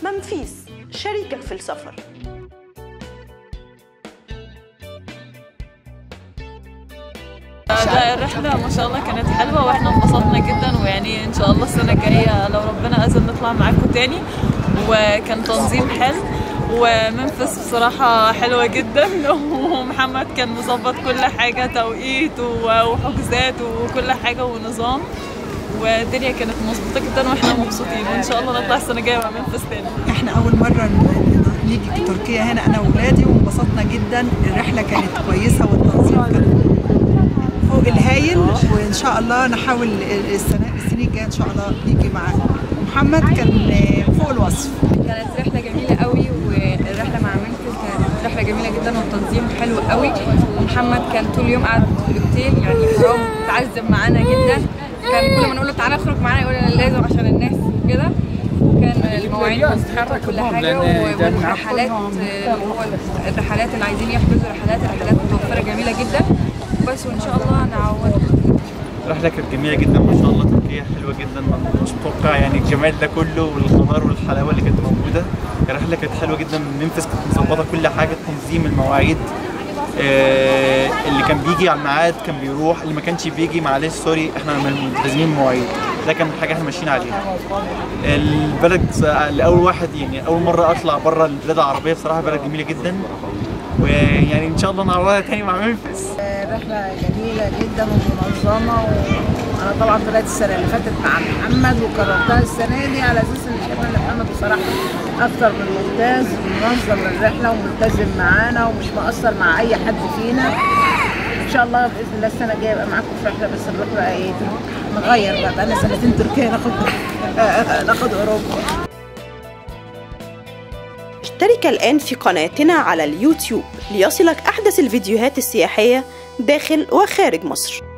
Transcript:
منفيس شريكك في السفر لا الرحلة ما شاء الله كانت حلوة واحنا انبسطنا جدا ويعني ان شاء الله السنة الجاية لو ربنا أذن نطلع معاكم تاني وكان تنظيم حلو ومنفس بصراحة حلوة جدا ومحمد كان مظبط كل حاجة توقيت وحجوزات وكل حاجة ونظام والدنيا كانت مظبوطة جدا واحنا مبسوطين وان شاء الله نطلع السنة الجاية مع منفس تاني احنا اول مره ن- نيجي تركيا هنا انا واولادي وانبسطنا جدا الرحله كانت كويسه والتنظيم كان فوق الهايل وان شاء الله نحاول السنه السنين الجايه ان شاء الله نيجي معاكم محمد كان فوق الوصف كانت رحلة جميلة قوي والرحلة مع منفذ كانت رحلة جميلة جدا والتنظيم حلو قوي ومحمد كان طول اليوم قاعد في الاوتيل يعني حرام تعذب معانا جدا كان كل ما نقول له تعالى اخرج معانا يقول لنا لازم عشان الناس وكده وكان المواعيد مظبوطة كل حاجة والرحلات اللي هو الرحلات اللي عايزين يحجزوا رحلات الرحلات متوفرة جميلة جدا بس وان شاء الله نعوض الرحلة كانت جميلة جدا ما شاء الله تركيا حلوة جدا ما مش متوقع يعني الجمال ده كله والخضار والحلاوة اللي كانت موجودة الرحلة كانت حلوة جدا منفس كانت مظبطة كل حاجة تنظيم المواعيد آه اللي كان بيجي على الميعاد كان بيروح اللي ما كانش بيجي معلش سوري احنا ملتزمين المواعيد ده كان حاجة احنا ماشيين عليها البلد لأول واحد يعني أول مرة أطلع بره البلاد العربية بصراحة بلد جميلة جدا ويعني إن شاء الله نعوضها تاني مع منفس رحلة جميلة جدا ومنظمة وأنا طبعا طلعت السنة اللي فاتت مع محمد وكررتها السنة دي على أساس إن شايفة إن محمد بصراحة أكتر من ممتاز ومنظم الرحلة وملتزم معانا ومش مقصر مع أي حد فينا إن شاء الله بإذن الله السنة الجاية يبقى معاكم في رحلة بس نروح بقى إيه نغير بقى بقالنا سنتين تركيا ناخد ناخد أوروبا اشترك الآن في قناتنا على اليوتيوب ليصلك أحدث الفيديوهات السياحية داخل وخارج مصر